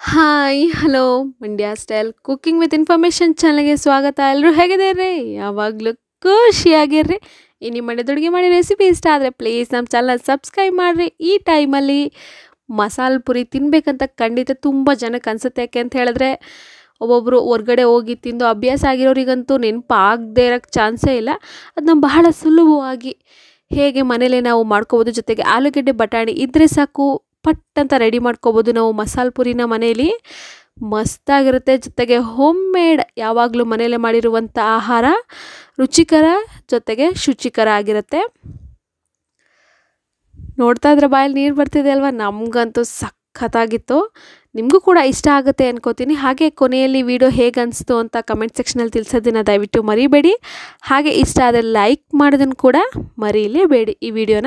hi hello Mandya style cooking with information ಚಾನಲ್ಗೆ ಸ್ವಾಗತ ಎಲ್ಲರೂ ಹೇಗಿದ್ದೀರಿ ಯಾವಾಗಲೂ ಖುಷಿಯಾಗಿರ್ರಿ ಈ ನಿಮ್ಮ ಮಂಡ್ಯದೊಳಗೆ ಮಾಡಿ ರೆಸಿಪಿ ಇಷ್ಟ ಆದರೆ ಪ್ಲೀಸ್ ನಮ್ಮ ಚಾನಲ್ ಸಬ್ಸ್ಕ್ರೈಬ್ ಮಾಡಿರಿ ಈ ಟೈಮಲ್ಲಿ ಮಸಾಲೆ ಪುರಿ ತಿನ್ನಬೇಕಂತ ಖಂಡಿತ ತುಂಬ ಜನಕ್ಕೆ ಅನಿಸುತ್ತೆ ಯಾಕೆ ಅಂತ ಹೇಳಿದ್ರೆ ಒಬ್ಬೊಬ್ಬರು ಹೊರ್ಗಡೆ ಹೋಗಿ ತಿಂದು ಅಭ್ಯಾಸ ಆಗಿರೋರಿಗಂತೂ ನೆನಪಾಗದೇ ಇರೋಕ್ಕೆ ಚಾನ್ಸೇ ಇಲ್ಲ ಅದನ್ನ ಬಹಳ ಸುಲಭವಾಗಿ ಹೇಗೆ ಮನೇಲೇ ನಾವು ಮಾಡ್ಕೋಬೋದು ಜೊತೆಗೆ ಆಲೂಗೆಡ್ಡೆ ಬಟಾಣಿ ಇದ್ದರೆ ಸಾಕು ಪಟ್ ಅಂತ ರೆಡಿ ಮಾಡ್ಕೋಬೋದು ನಾವು ಮಸಾಲೆ ಪುರಿನ ಮನೇಲಿ ಮಸ್ತಾಗಿರುತ್ತೆ ಜೊತೆಗೆ ಹೋಮ್ ಮೇಡ್ ಯಾವಾಗಲೂ ಮನೇಲೆ ಮಾಡಿರುವಂಥ ಆಹಾರ ರುಚಿಕರ ಜೊತೆಗೆ ಶುಚಿಕರ ಆಗಿರುತ್ತೆ ನೋಡ್ತಾ ಇದ್ರೆ ಬಾಯಲ್ಲಿ ನೀರು ಬರ್ತಿದೆ ಅಲ್ವಾ ನಮಗಂತೂ ಸಖತ್ತಾಗಿತ್ತು ನಿಮಗೂ ಕೂಡ ಇಷ್ಟ ಆಗುತ್ತೆ ಅನ್ಕೋತೀನಿ ಹಾಗೆ ಕೊನೆಯಲ್ಲಿ ವಿಡಿಯೋ ಹೇಗೆ ಅನಿಸ್ತು ಅಂತ ಕಮೆಂಟ್ ಸೆಕ್ಷನಲ್ಲಿ ತಿಳಿಸೋದನ್ನು ದಯವಿಟ್ಟು ಮರಿಬೇಡಿ ಹಾಗೆ ಇಷ್ಟ ಆದರೆ ಲೈಕ್ ಮಾಡೋದನ್ನು ಕೂಡ ಮರೀಲೇಬೇಡಿ ಈ ವಿಡಿಯೋನ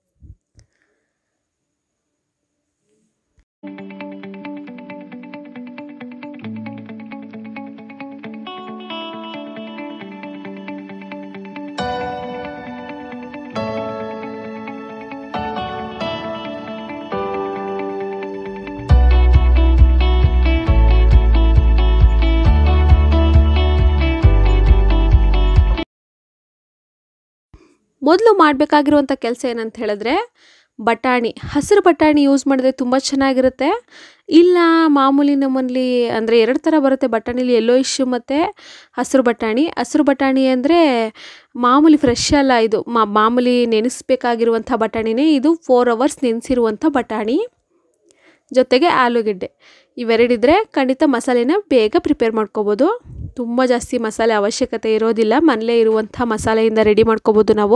ಮೊದಲು ಮಾಡಬೇಕಾಗಿರುವಂಥ ಕೆಲಸ ಏನಂತ ಹೇಳಿದ್ರೆ ಬಟಾಣಿ ಹಸಿರು ಬಟಾಣಿ ಯೂಸ್ ಮಾಡಿದ್ರೆ ತುಂಬ ಚೆನ್ನಾಗಿರುತ್ತೆ ಇಲ್ಲ ಮಾಮೂಲಿ ನಮ್ಮಲ್ಲಿ ಅಂದರೆ ಎರಡು ಥರ ಬರುತ್ತೆ ಬಟಾಣಿಲಿ ಎಲ್ಲೋ ಇಶ್ಯೂ ಮತ್ತು ಹಸಿರು ಬಟಾಣಿ ಹಸಿರು ಬಟಾಣಿ ಅಂದರೆ ಮಾಮೂಲಿ ಫ್ರೆಶ್ ಅಲ್ಲ ಇದು ಮಾಮೂಲಿ ನೆನೆಸ್ಬೇಕಾಗಿರುವಂಥ ಬಟಾಣಿನೇ ಇದು ಫೋರ್ ಅವರ್ಸ್ ನೆನೆಸಿರುವಂಥ ಬಟಾಣಿ ಜೊತೆಗೆ ಆಲೂಗೆಡ್ಡೆ ಇವೆರಡಿದ್ರೆ ಖಂಡಿತ ಮಸಾಲೆನ ಬೇಗ ಪ್ರಿಪೇರ್ ಮಾಡ್ಕೋಬೋದು ತುಂಬ ಜಾಸ್ತಿ ಮಸಾಲೆ ಅವಶ್ಯಕತೆ ಇರೋದಿಲ್ಲ ಮನೇಲೇ ಇರುವಂಥ ಮಸಾಲೆಯಿಂದ ರೆಡಿ ಮಾಡ್ಕೋಬೋದು ನಾವು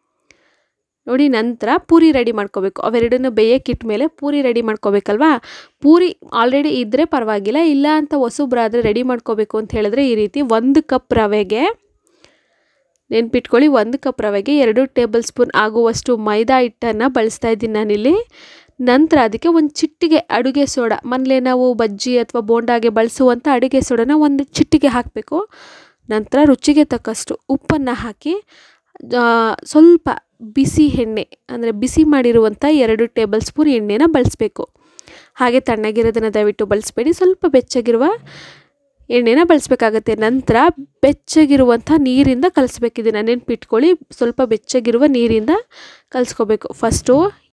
ನೋಡಿ ನಂತರ ಪೂರಿ ರೆಡಿ ಮಾಡ್ಕೋಬೇಕು ಅವೆರಡನ್ನು ಬೇಯಕ್ಕಿಟ್ಟ ಮೇಲೆ ಪೂರಿ ರೆಡಿ ಮಾಡ್ಕೋಬೇಕಲ್ವಾ ಪೂರಿ ಆಲ್ರೆಡಿ ಇದ್ದರೆ ಪರವಾಗಿಲ್ಲ ಇಲ್ಲ ಅಂತ ಹೊಸಬ್ರಾದರೆ ರೆಡಿ ಮಾಡ್ಕೋಬೇಕು ಅಂತ ಹೇಳಿದ್ರೆ ಈ ರೀತಿ ಒಂದು ಕಪ್ ರವೆಗೆ ನೆನ್ಪಿಟ್ಕೊಳ್ಳಿ ಒಂದು ಕಪ್ ರವೆಗೆ ಎರಡು ಟೇಬಲ್ ಸ್ಪೂನ್ ಆಗುವಷ್ಟು ಮೈದಾ ಹಿಟ್ಟನ್ನು ಬಳಸ್ತಾ ಇದ್ದೀನಿ ನಾನಿಲ್ಲಿ ನಂತರ ಅದಕ್ಕೆ ಒಂದು ಚಿಟ್ಟಿಗೆ ಅಡುಗೆ ಸೋಡಾ ಮನೇಲೆ ನಾವು ಬಜ್ಜಿ ಅಥವಾ ಬೋಂಡಾಗೆ ಬಳಸುವಂಥ ಅಡುಗೆ ಸೋಡಾನ ಒಂದು ಚಿಟ್ಟಿಗೆ ಹಾಕಬೇಕು ನಂತರ ರುಚಿಗೆ ತಕ್ಕಷ್ಟು ಉಪ್ಪನ್ನು ಹಾಕಿ ಸ್ವಲ್ಪ ಬಿಸಿ ಎಣ್ಣೆ ಅಂದರೆ ಬಿಸಿ ಮಾಡಿರುವಂಥ ಎರಡು ಟೇಬಲ್ ಸ್ಪೂನ್ ಎಣ್ಣೆನ ಬಳಸಬೇಕು ಹಾಗೆ ತಣ್ಣಗಿರೋದನ್ನು ದಯವಿಟ್ಟು ಬಳಸಬೇಡಿ ಸ್ವಲ್ಪ ಬೆಚ್ಚಗಿರುವ ಎಣ್ಣೆನ ಬಳಸಬೇಕಾಗತ್ತೆ ನಂತರ ಬೆಚ್ಚಗಿರುವಂಥ ನೀರಿಂದ ಕಲಿಸ್ಬೇಕಿದೆ ನೆನ್ಪಿಟ್ಕೊಳ್ಳಿ ಸ್ವಲ್ಪ ಬೆಚ್ಚಗಿರುವ ನೀರಿಂದ ಕಲಿಸ್ಕೋಬೇಕು ಫಸ್ಟು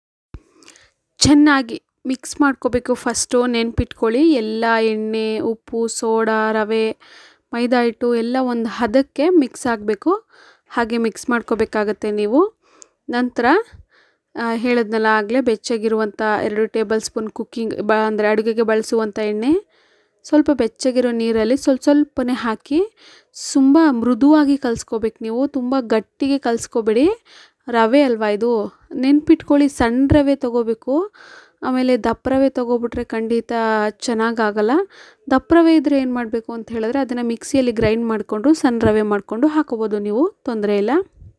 ಚೆನ್ನಾಗಿ ಮಿಕ್ಸ್ ಮಾಡ್ಕೋಬೇಕು ಫಸ್ಟು ನೆನ್ಪಿಟ್ಕೊಳ್ಳಿ ಎಲ್ಲ ಎಣ್ಣೆ ಉಪ್ಪು ಸೋಡಾ ರವೆ ಮೈದಾ ಹಿಟ್ಟು ಎಲ್ಲ ಒಂದು ಹದಕ್ಕೆ ಮಿಕ್ಸ್ ಆಗಬೇಕು ಹಾಗೆ ಮಿಕ್ಸ್ ಮಾಡ್ಕೋಬೇಕಾಗತ್ತೆ ನೀವು ನಂತರ ಹೇಳಿದ್ನಲ್ಲ ಆಗಲೇ ಬೆಚ್ಚಗಿರುವಂಥ ಎರಡು ಟೇಬಲ್ ಸ್ಪೂನ್ ಕುಕ್ಕಿಂಗ್ ಬ ಅಂದರೆ ಅಡುಗೆಗೆ ಬಳಸುವಂಥ ಎಣ್ಣೆ ಸ್ವಲ್ಪ ಬೆಚ್ಚಗಿರೋ ನೀರಲ್ಲಿ ಸ್ವಲ್ಪ ಸ್ವಲ್ಪನೇ ಹಾಕಿ ತುಂಬ ಮೃದುವಾಗಿ ಕಲಿಸ್ಕೋಬೇಕು ನೀವು ತುಂಬ ಗಟ್ಟಿಗೆ ಕಲಿಸ್ಕೋಬೇಡಿ ರವೆ ಅಲ್ವಾ ಇದು ನೆನ್ಪಿಟ್ಕೊಳ್ಳಿ ಸಣ್ಣ ರವೆ ತೊಗೋಬೇಕು ಆಮೇಲೆ ದಪ್ಪ ರವೆ ತೊಗೊಬಿಟ್ರೆ ಖಂಡಿತ ಚೆನ್ನಾಗಾಗಲ್ಲ ದಪ್ಪ ರವೆ ಇದ್ದರೆ ಏನು ಮಾಡಬೇಕು ಅಂತ ಹೇಳಿದ್ರೆ ಅದನ್ನು ಮಿಕ್ಸಿಯಲ್ಲಿ ಗ್ರೈಂಡ್ ಮಾಡಿಕೊಂಡು ಸಣ್ಣ ರವೆ ಮಾಡಿಕೊಂಡು ಹಾಕೋಬೋದು ನೀವು ತೊಂದರೆ ಇಲ್ಲ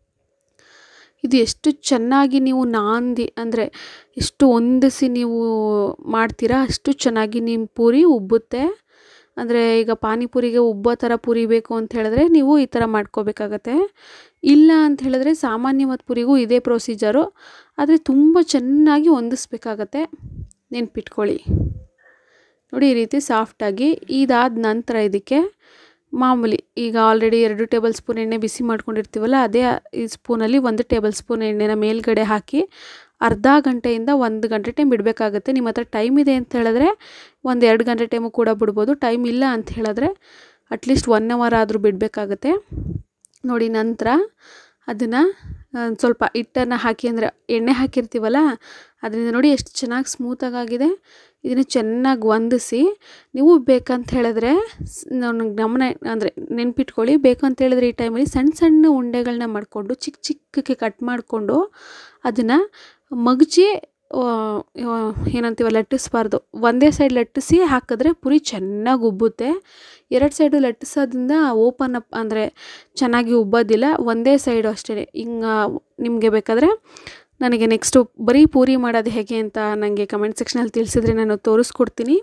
ಇದು ಎಷ್ಟು ಚೆನ್ನಾಗಿ ನೀವು ನಾಂದಿ ಅಂದರೆ ಎಷ್ಟು ಹೊಂದಿಸಿ ನೀವು ಮಾಡ್ತೀರಾ ಅಷ್ಟು ಚೆನ್ನಾಗಿ ನಿಮ್ಮ ಪೂರಿ ಉಬ್ಬುತ್ತೆ ಅಂದರೆ ಈಗ ಪಾನಿಪುರಿಗೆ ಉಬ್ಬೋ ಥರ ಪೂರಿ ಬೇಕು ಅಂತ ಹೇಳಿದ್ರೆ ನೀವು ಈ ಥರ ಮಾಡ್ಕೋಬೇಕಾಗತ್ತೆ ಇಲ್ಲ ಅಂತ ಹೇಳಿದ್ರೆ ಸಾಮಾನ್ಯವಾದ ಪುರಿಗೂ ಇದೇ ಪ್ರೊಸೀಜರು ಆದರೆ ತುಂಬ ಚೆನ್ನಾಗಿ ಹೊಂದಿಸ್ಬೇಕಾಗತ್ತೆ ನೆನ್ಪಿಟ್ಕೊಳ್ಳಿ ನೋಡಿ ಈ ರೀತಿ ಸಾಫ್ಟಾಗಿ ಇದಾದ ನಂತರ ಇದಕ್ಕೆ ಮಾಮೂಲಿ ಈಗ ಆಲ್ರೆಡಿ ಎರಡು ಟೇಬಲ್ ಸ್ಪೂನ್ ಎಣ್ಣೆ ಬಿಸಿ ಮಾಡ್ಕೊಂಡಿರ್ತೀವಲ್ಲ ಅದೇ ಈ ಸ್ಪೂನಲ್ಲಿ ಒಂದು ಟೇಬಲ್ ಸ್ಪೂನ್ ಎಣ್ಣೆನ ಮೇಲ್ಗಡೆ ಹಾಕಿ ಅರ್ಧ ಗಂಟೆಯಿಂದ ಒಂದು ಗಂಟೆ ಟೈಮ್ ಬಿಡಬೇಕಾಗತ್ತೆ ನಿಮ್ಮ ಹತ್ರ ಟೈಮ್ ಇದೆ ಅಂತ ಹೇಳಿದ್ರೆ ಒಂದು ಎರಡು ಗಂಟೆ ಟೈಮು ಕೂಡ ಬಿಡ್ಬೋದು ಟೈಮ್ ಇಲ್ಲ ಅಂತ ಹೇಳಿದ್ರೆ ಅಟ್ಲೀಸ್ಟ್ ಒನ್ ಅವರ್ ಆದರೂ ಬಿಡಬೇಕಾಗತ್ತೆ ನೋಡಿ ನಂತರ ಅದನ್ನು ಸ್ವಲ್ಪ ಹಿಟ್ಟನ್ನು ಹಾಕಿ ಅಂದರೆ ಎಣ್ಣೆ ಹಾಕಿರ್ತೀವಲ್ಲ ಅದರಿಂದ ನೋಡಿ ಎಷ್ಟು ಚೆನ್ನಾಗಿ ಸ್ಮೂತಾಗಿದೆ ಇದನ್ನು ಚೆನ್ನಾಗಿ ಹೊಂದಿಸಿ ನೀವು ಬೇಕಂತ ಹೇಳಿದ್ರೆ ನನಗೆ ಗಮನ ಅಂದರೆ ನೆನ್ಪಿಟ್ಕೊಳ್ಳಿ ಬೇಕು ಅಂತ ಹೇಳಿದ್ರೆ ಈ ಟೈಮಲ್ಲಿ ಸಣ್ಣ ಸಣ್ಣ ಉಂಡೆಗಳನ್ನ ಮಾಡಿಕೊಂಡು ಚಿಕ್ಕ ಚಿಕ್ಕಕ್ಕೆ ಕಟ್ ಮಾಡಿಕೊಂಡು ಅದನ್ನು ಮಗಚಿ ಏನಂತೀವ ಲಟ್ಟಿಸ್ಬಾರ್ದು ಒಂದೇ ಸೈಡ್ ಲಟ್ಟಿಸಿ ಹಾಕಿದ್ರೆ ಪುರಿ ಚೆನ್ನಾಗಿ ಉಬ್ಬುತ್ತೆ ಎರಡು ಸೈಡು ಲಟ್ಟಿಸೋದ್ರಿಂದ ಓಪನ್ ಅಪ್ ಅಂದರೆ ಚೆನ್ನಾಗಿ ಉಬ್ಬೋದಿಲ್ಲ ಒಂದೇ ಸೈಡು ಅಷ್ಟೇ ಹಿಂಗೆ ನಿಮಗೆ ಬೇಕಾದರೆ ನನಗೆ ನೆಕ್ಸ್ಟು ಬರೀ ಪೂರಿ ಮಾಡೋದು ಹೇಗೆ ಅಂತ ನನಗೆ ಕಮೆಂಟ್ ಸೆಕ್ಷನಲ್ಲಿ ತಿಳಿಸಿದ್ರೆ ನಾನು ತೋರಿಸ್ಕೊಡ್ತೀನಿ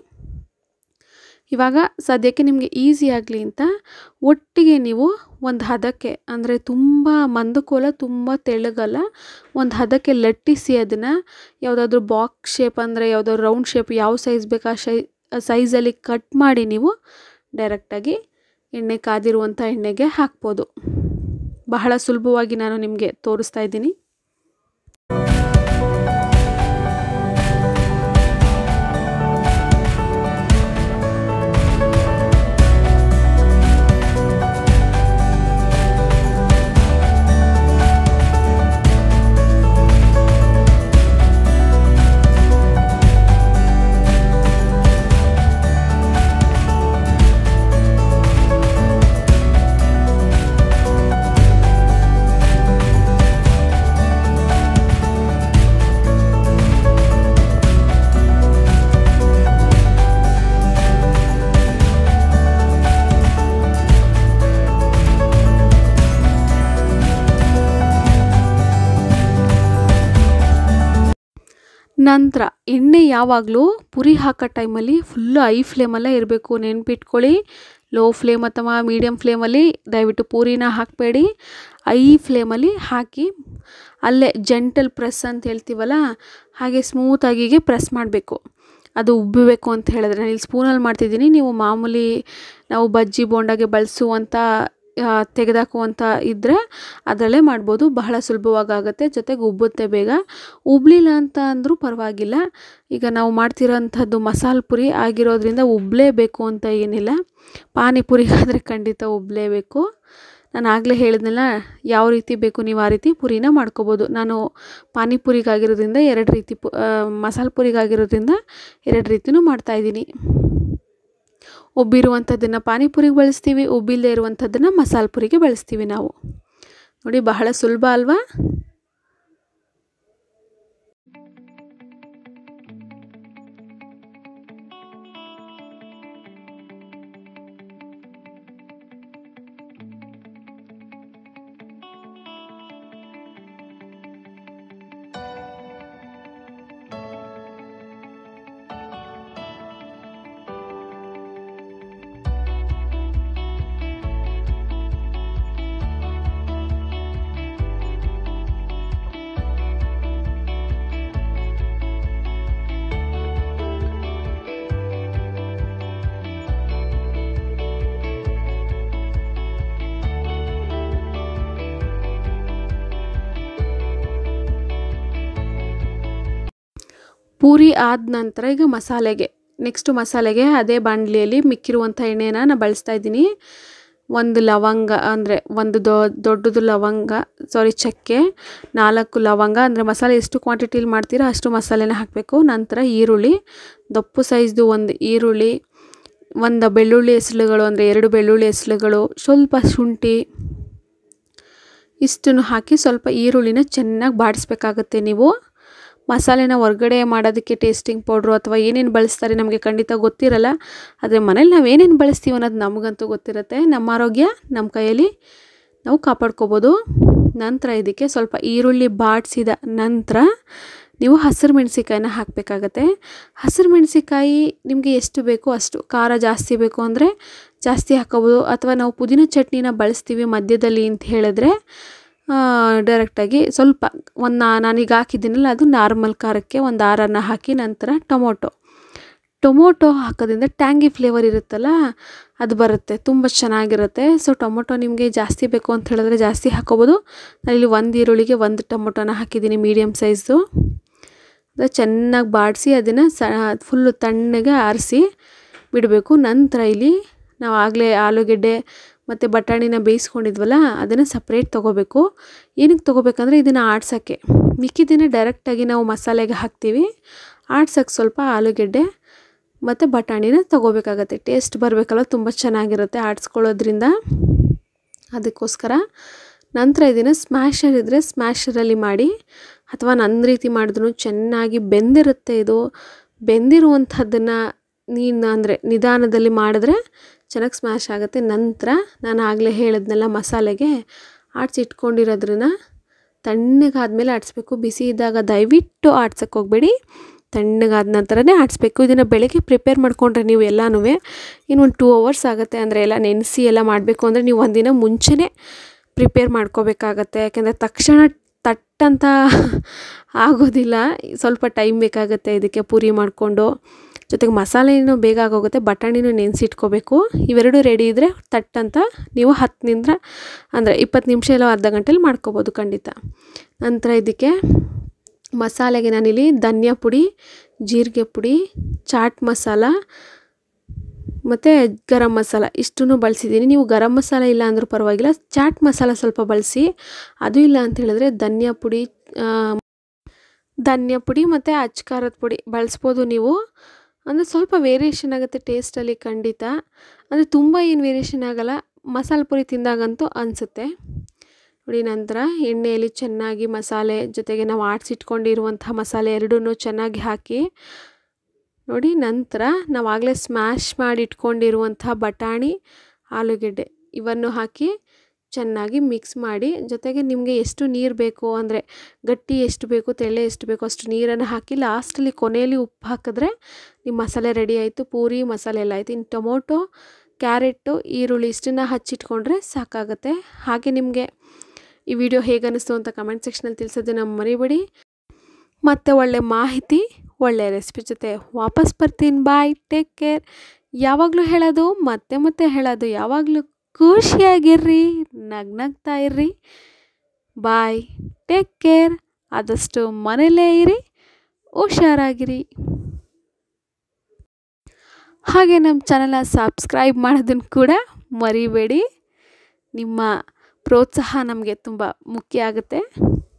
ಇವಾಗ ಸದ್ಯಕ್ಕೆ ನಿಮಗೆ ಈಸಿ ಆಗಲಿ ಅಂತ ಒಟ್ಟಿಗೆ ನೀವು ಒಂದು ಹದಕ್ಕೆ ಅಂದರೆ ತುಂಬ ಮಂದಕ್ಕೋಲ ತುಂಬ ತೆಳ್ಳಗಲ್ಲ ಒಂದು ಹದಕ್ಕೆ ಲಟ್ಟಿಸಿ ಅದನ್ನು ಯಾವುದಾದ್ರೂ ಬಾಕ್ಸ್ ಶೇಪ್ ಅಂದರೆ ಯಾವುದಾದ್ರು ರೌಂಡ್ ಶೇಪ್ ಯಾವ ಸೈಜ್ ಬೇಕು ಆ ಶೈ ಸೈಜಲ್ಲಿ ಕಟ್ ಮಾಡಿ ನೀವು ಡೈರೆಕ್ಟಾಗಿ ಎಣ್ಣೆ ಕಾದಿರುವಂಥ ಎಣ್ಣೆಗೆ ಹಾಕ್ಬೋದು ಬಹಳ ಸುಲಭವಾಗಿ ನಾನು ನಿಮಗೆ ತೋರಿಸ್ತಾ ಇದ್ದೀನಿ ನಂತರ ಎಣ್ಣೆ ಯಾವಾಗಲೂ ಪುರಿ ಹಾಕೋ ಟೈಮಲ್ಲಿ ಫುಲ್ಲು ಐ ಫ್ಲೇಮಲ್ಲೇ ಇರಬೇಕು ನೆನ್ಪಿಟ್ಕೊಳ್ಳಿ ಲೋ ಫ್ಲೇಮ್ ಅಥವಾ ಮೀಡಿಯಮ್ ಫ್ಲೇಮಲ್ಲಿ ದಯವಿಟ್ಟು ಪೂರಿನ ಹಾಕಬೇಡಿ ಐ ಫ್ಲೇಮಲ್ಲಿ ಹಾಕಿ ಅಲ್ಲೇ ಜೆಂಟಲ್ ಪ್ರೆಸ್ ಅಂತ ಹೇಳ್ತೀವಲ್ಲ ಹಾಗೆ ಸ್ಮೂತಾಗಿಗೆ ಪ್ರೆಸ್ ಮಾಡಬೇಕು ಅದು ಉಬ್ಬಬೇಕು ಅಂತ ಹೇಳಿದ್ರೆ ನಾನು ಇಲ್ಲಿ ಸ್ಪೂನಲ್ಲಿ ಮಾಡ್ತಿದ್ದೀನಿ ನೀವು ಮಾಮೂಲಿ ನಾವು ಬಜ್ಜಿ ಬೋಂಡಾಗೆ ಬಳಸುವಂಥ ತೆಗೆದಾಕುವಂಥ ಇದ್ದರೆ ಅದರಲ್ಲೇ ಮಾಡ್ಬೋದು ಬಹಳ ಸುಲಭವಾಗಿ ಆಗುತ್ತೆ ಜೊತೆಗೆ ಉಬ್ಬುತ್ತೆ ಬೇಗ ಉಬ್ಬಲಿಲ್ಲ ಅಂತ ಅಂದರೂ ಪರವಾಗಿಲ್ಲ ಈಗ ನಾವು ಮಾಡ್ತಿರೋಂಥದ್ದು ಮಸಾಲೆ ಪುರಿ ಆಗಿರೋದ್ರಿಂದ ಉಬ್ಬಲೇಬೇಕು ಅಂತ ಏನಿಲ್ಲ ಪಾನಿಪುರಿಗಾದರೆ ಖಂಡಿತ ಉಬ್ಬಲೇಬೇಕು ನಾನು ಆಗಲೇ ಹೇಳಿದ್ನಲ್ಲ ಯಾವ ರೀತಿ ಬೇಕು ನೀವು ಆ ರೀತಿ ಪುರಿನ ಮಾಡ್ಕೋಬೋದು ನಾನು ಪಾನಿಪುರಿಗಾಗಿರೋದ್ರಿಂದ ಎರಡು ರೀತಿ ಪು ಮಸಾಲೆ ಪುರಿಗಾಗಿರೋದ್ರಿಂದ ಎರಡು ರೀತಿಯೂ ಮಾಡ್ತಾಯಿದ್ದೀನಿ ಉಬ್ಬಿರುವಂಥದ್ದನ್ನು ಪಾನಿಪುರಿಗೆ ಬಳಸ್ತೀವಿ ಉಬ್ಬಿಲ್ಲದೆ ಇರುವಂಥದ್ದನ್ನು ಮಸಾಲೆ ಪುರಿಗೆ ಬಳಸ್ತೀವಿ ನಾವು ನೋಡಿ ಬಹಳ ಸುಲಭ ಅಲ್ವಾ ಪೂರಿ ಆದ ನಂತರ ಈಗ ಮಸಾಲೆಗೆ ನೆಕ್ಸ್ಟು ಮಸಾಲೆಗೆ ಅದೇ ಬಾಣಲಿಯಲ್ಲಿ ಮಿಕ್ಕಿರುವಂಥ ಎಣ್ಣೆನ ನಾನು ಬಳಸ್ತಾ ಇದ್ದೀನಿ ಒಂದು ಲವಂಗ ಅಂದರೆ ಒಂದು ದೊ ದೊಡ್ಡದು ಲವಂಗ ಸಾರಿ ಚಕ್ಕೆ ನಾಲ್ಕು ಲವಂಗ ಅಂದರೆ ಮಸಾಲೆ ಎಷ್ಟು ಕ್ವಾಂಟಿಟಿಲಿ ಮಾಡ್ತೀರೋ ಅಷ್ಟು ಮಸಾಲೆನ ಹಾಕಬೇಕು ನಂತರ ಈರುಳ್ಳಿ ದಪ್ಪು ಸೈಜ್ದು ಒಂದು ಈರುಳ್ಳಿ ಒಂದು ಬೆಳ್ಳುಳ್ಳಿ ಹೆಸಳುಗಳು ಅಂದರೆ ಎರಡು ಬೆಳ್ಳುಳ್ಳಿ ಹೆಸಳುಗಳು ಸ್ವಲ್ಪ ಶುಂಠಿ ಇಷ್ಟನ್ನು ಹಾಕಿ ಸ್ವಲ್ಪ ಈರುಳ್ಳಿನ ಚೆನ್ನಾಗಿ ಬಾಡಿಸ್ಬೇಕಾಗತ್ತೆ ನೀವು ಮಸಾಲೆನ ಹೊರ್ಗಡೆ ಮಾಡೋದಕ್ಕೆ ಟೇಸ್ಟಿಂಗ್ ಪೌಡ್ರು ಅಥವಾ ಏನೇನು ಬಳಸ್ತಾರೆ ನಮಗೆ ಖಂಡಿತ ಗೊತ್ತಿರಲ್ಲ ಆದರೆ ಮನೇಲಿ ನಾವು ಏನೇನು ಬಳಸ್ತೀವಿ ಅನ್ನೋದು ನಮಗಂತೂ ಗೊತ್ತಿರುತ್ತೆ ನಮ್ಮ ಆರೋಗ್ಯ ನಮ್ಮ ಕೈಯಲ್ಲಿ ನಾವು ಕಾಪಾಡ್ಕೋಬೋದು ನಂತರ ಇದಕ್ಕೆ ಸ್ವಲ್ಪ ಈರುಳ್ಳಿ ಬಾಡಿಸಿದ ನಂತರ ನೀವು ಹಸಿರು ಮೆಣಸಿಕಾಯಿನ ಹಾಕಬೇಕಾಗತ್ತೆ ಹಸಿರು ಮೆಣಸಿಕಾಯಿ ನಿಮಗೆ ಎಷ್ಟು ಬೇಕೋ ಅಷ್ಟು ಖಾರ ಜಾಸ್ತಿ ಬೇಕು ಅಂದರೆ ಜಾಸ್ತಿ ಹಾಕೋಬೋದು ಅಥವಾ ನಾವು ಪುದೀನ ಚಟ್ನಿನ ಬಳಸ್ತೀವಿ ಮಧ್ಯದಲ್ಲಿ ಅಂತ ಹೇಳಿದ್ರೆ ಡೈರೆಕ್ಟಾಗಿ ಸ್ವಲ್ಪ ಒಂದು ನಾನೀಗ ಹಾಕಿದ್ದೀನಲ್ಲ ಅದು ನಾರ್ಮಲ್ ಖಾರಕ್ಕೆ ಒಂದು ಆರನ್ನು ಹಾಕಿ ನಂತರ ಟೊಮೊಟೊ ಟೊಮೊಟೊ ಹಾಕೋದ್ರಿಂದ ಟ್ಯಾಂಗಿ ಫ್ಲೇವರ್ ಇರುತ್ತಲ್ಲ ಅದು ಬರುತ್ತೆ ತುಂಬ ಚೆನ್ನಾಗಿರುತ್ತೆ ಸೊ ಟೊಮೊಟೊ ನಿಮಗೆ ಜಾಸ್ತಿ ಬೇಕು ಅಂತ ಹೇಳಿದ್ರೆ ಜಾಸ್ತಿ ಹಾಕೋಬೋದು ನಾನಿಲ್ಲಿ ಒಂದು ಈರುಳ್ಳಿಗೆ ಒಂದು ಟೊಮೊಟೊನ ಹಾಕಿದ್ದೀನಿ ಮೀಡಿಯಮ್ ಸೈಜ್ದು ಅದು ಚೆನ್ನಾಗಿ ಬಾಡಿಸಿ ಅದನ್ನು ಸ ಫುಲ್ಲು ತಣ್ಣಗೆ ಆರಿಸಿ ಬಿಡಬೇಕು ನಂತರ ಇಲ್ಲಿ ನಾವು ಆಗಲೇ ಆಲೂಗೆಡ್ಡೆ ಮತ್ತು ಬಟಾಣಿನ ಬೇಯಿಸ್ಕೊಂಡಿದ್ವಲ್ಲ ಅದನ್ನು ಸಪ್ರೇಟ್ ತೊಗೋಬೇಕು ಏನಕ್ಕೆ ತೊಗೋಬೇಕಂದ್ರೆ ಇದನ್ನು ಆಡ್ಸೋಕ್ಕೆ ಮಿಕ್ಕಿದ್ದನ್ನು ಡೈರೆಕ್ಟಾಗಿ ನಾವು ಮಸಾಲೆಗೆ ಹಾಕ್ತೀವಿ ಆಡ್ಸೋಕ್ಕೆ ಸ್ವಲ್ಪ ಆಲೂಗೆಡ್ಡೆ ಮತ್ತು ಬಟಾಣಿನ ತೊಗೋಬೇಕಾಗತ್ತೆ ಟೇಸ್ಟ್ ಬರಬೇಕಲ್ಲ ತುಂಬ ಚೆನ್ನಾಗಿರುತ್ತೆ ಆಡಿಸ್ಕೊಳ್ಳೋದ್ರಿಂದ ಅದಕ್ಕೋಸ್ಕರ ನಂತರ ಇದನ್ನು ಸ್ಮ್ಯಾಶರ್ ಇದ್ದರೆ ಸ್ಮ್ಯಾಶರಲ್ಲಿ ಮಾಡಿ ಅಥವಾ ನನ್ನ ರೀತಿ ಮಾಡಿದ್ರು ಚೆನ್ನಾಗಿ ಬೆಂದಿರುತ್ತೆ ಇದು ಬೆಂದಿರುವಂಥದ್ದನ್ನು ನೀನು ಅಂದರೆ ನಿಧಾನದಲ್ಲಿ ಮಾಡಿದ್ರೆ ಚೆನ್ನಾಗಿ ಸ್ಮ್ಯಾಶ್ ಆಗುತ್ತೆ ನಂತರ ನಾನು ಆಗಲೇ ಹೇಳಿದ್ನೆಲ್ಲ ಮಸಾಲೆಗೆ ಆಡ್ಸಿಟ್ಕೊಂಡಿರೋದ್ರನ್ನ ತಣ್ಣಗಾದ್ಮೇಲೆ ಆಡಿಸ್ಬೇಕು ಬಿಸಿ ಇದ್ದಾಗ ದಯವಿಟ್ಟು ಆಡ್ಸೋಕ್ಕೆ ಹೋಗಬೇಡಿ ತಣ್ಣಗಾದ ನಂತರನೇ ಆಡಿಸ್ಬೇಕು ಇದನ್ನು ಬೆಳಗ್ಗೆ ಪ್ರಿಪೇರ್ ಮಾಡಿಕೊಂಡ್ರೆ ನೀವು ಎಲ್ಲನೂ ಇನ್ನು ಒಂದು ಟೂ ಅವರ್ಸ್ ಆಗುತ್ತೆ ಅಂದರೆ ಎಲ್ಲ ನೆನೆಸಿ ಎಲ್ಲ ಮಾಡಬೇಕು ಅಂದರೆ ನೀವು ಒಂದಿನ ಮುಂಚೆನೇ ಪ್ರಿಪೇರ್ ಮಾಡ್ಕೋಬೇಕಾಗತ್ತೆ ಯಾಕೆಂದರೆ ತಕ್ಷಣ ತಟ್ಟಂತ ಆಗೋದಿಲ್ಲ ಸ್ವಲ್ಪ ಟೈಮ್ ಬೇಕಾಗುತ್ತೆ ಇದಕ್ಕೆ ಪೂರಿ ಮಾಡಿಕೊಂಡು ಜೊತೆಗೆ ಮಸಾಲೆನೂ ಬೇಗ ಆಗೋಗುತ್ತೆ ಬಟಾಣಿನೂ ನೆನೆಸಿಟ್ಕೋಬೇಕು ಇವೆರಡು ರೆಡಿ ಇದ್ದರೆ ತಟ್ ಅಂತ ನೀವು ಹತ್ತನಿಂದ ಅಂದರೆ ಇಪ್ಪತ್ತು ನಿಮಿಷ ಇಲ್ಲ ಅರ್ಧ ಗಂಟೆಲಿ ಮಾಡ್ಕೋಬೋದು ಖಂಡಿತ ನಂತರ ಇದಕ್ಕೆ ಮಸಾಲೆಗೆ ನಾನಿಲ್ಲಿ ಧನಿಯಾ ಪುಡಿ ಜೀರಿಗೆ ಪುಡಿ ಚಾಟ್ ಮಸಾಲ ಮತ್ತು ಗರಂ ಮಸಾಲ ಇಷ್ಟನ್ನು ಬಳಸಿದ್ದೀನಿ ನೀವು ಗರಂ ಮಸಾಲ ಇಲ್ಲ ಅಂದರೂ ಪರವಾಗಿಲ್ಲ ಚಾಟ್ ಮಸಾಲ ಸ್ವಲ್ಪ ಬಳಸಿ ಅದು ಇಲ್ಲ ಅಂತ ಹೇಳಿದ್ರೆ ಧನಿಯಾ ಪುಡಿ ಧನಿಯಾ ಪುಡಿ ಮತ್ತು ಅಚ್ಚ ಖಾರದ ಪುಡಿ ಬಳಸ್ಬೋದು ನೀವು ಅಂದರೆ ಸ್ವಲ್ಪ ವೇರಿಯೇಷನ್ ಆಗುತ್ತೆ ಟೇಸ್ಟಲ್ಲಿ ಖಂಡಿತ ಅಂದರೆ ತುಂಬ ಏನು ವೇರಿಯೇಷನ್ ಆಗೋಲ್ಲ ಮಸಾಲೆ ಪುರಿ ತಿಂದಾಗಂತೂ ಅನಿಸುತ್ತೆ ನೋಡಿ ನಂತರ ಎಣ್ಣೆಯಲ್ಲಿ ಚೆನ್ನಾಗಿ ಮಸಾಲೆ ಜೊತೆಗೆ ನಾವು ಆಡಿಸಿಟ್ಕೊಂಡಿರುವಂಥ ಮಸಾಲೆ ಎರಡೂ ಚೆನ್ನಾಗಿ ಹಾಕಿ ನೋಡಿ ನಂತರ ನಾವು ಆಗಲೇ ಸ್ಮ್ಯಾಶ್ ಮಾಡಿ ಇಟ್ಕೊಂಡಿರುವಂಥ ಬಟಾಣಿ ಆಲೂಗೆಡ್ಡೆ ಇವನ್ನು ಹಾಕಿ ಚೆನ್ನಾಗಿ ಮಿಕ್ಸ್ ಮಾಡಿ ಜೊತೆಗೆ ನಿಮಗೆ ಎಷ್ಟು ನೀರು ಬೇಕು ಅಂದರೆ ಗಟ್ಟಿ ಎಷ್ಟು ಬೇಕು ತೆಳ್ಳೆ ಎಷ್ಟು ಬೇಕು ಅಷ್ಟು ನೀರನ್ನು ಹಾಕಿ ಲಾಸ್ಟಲ್ಲಿ ಕೊನೆಯಲ್ಲಿ ಉಪ್ಪು ಹಾಕಿದ್ರೆ ನಿಮ್ಮ ಮಸಾಲೆ ರೆಡಿ ಆಯಿತು ಪೂರಿ ಮಸಾಲೆ ಎಲ್ಲ ಆಯಿತು ಇನ್ನು ಟೊಮೊಟೊ ಕ್ಯಾರೆಟು ಈರುಳ್ಳಿ ಇಷ್ಟನ್ನು ಹಚ್ಚಿಟ್ಕೊಂಡ್ರೆ ಸಾಕಾಗುತ್ತೆ ಹಾಗೆ ನಿಮಗೆ ಈ ವಿಡಿಯೋ ಹೇಗೆ ಅನ್ನಿಸ್ತು ಅಂತ ಕಮೆಂಟ್ ಸೆಕ್ಷನಲ್ಲಿ ತಿಳಿಸೋದನ್ನ ಮರಿಬೇಡಿ ಮತ್ತು ಒಳ್ಳೆ ಮಾಹಿತಿ ಒಳ್ಳೆ ರೆಸಿಪಿ ಜೊತೆ ವಾಪಸ್ ಬರ್ತೀನಿ ಬಾಯ್ ಟೇಕ್ ಕೇರ್ ಯಾವಾಗಲೂ ಹೇಳೋದು ಮತ್ತೆ ಮತ್ತೆ ಹೇಳೋದು ಯಾವಾಗಲೂ ಖುಷಿಯಾಗಿರ್ರಿ ನಗ್ನಗ್ತಾ ಇರ್ರಿ ಬಾಯ್ ಟೇಕ್ ಕೇರ್ ಆದಷ್ಟು ಮನೆಯಲ್ಲೇ ಇರಿ ಹುಷಾರಾಗಿರಿ ಹಾಗೆ ನಮ್ಮ ಚಾನಲ್ನ ಸಬ್ಸ್ಕ್ರೈಬ್ ಮಾಡೋದನ್ನು ಕೂಡ ಮರಿಬೇಡಿ ನಿಮ್ಮ ಪ್ರೋತ್ಸಾಹ ನಮಗೆ ತುಂಬ ಮುಖ್ಯ ಆಗುತ್ತೆ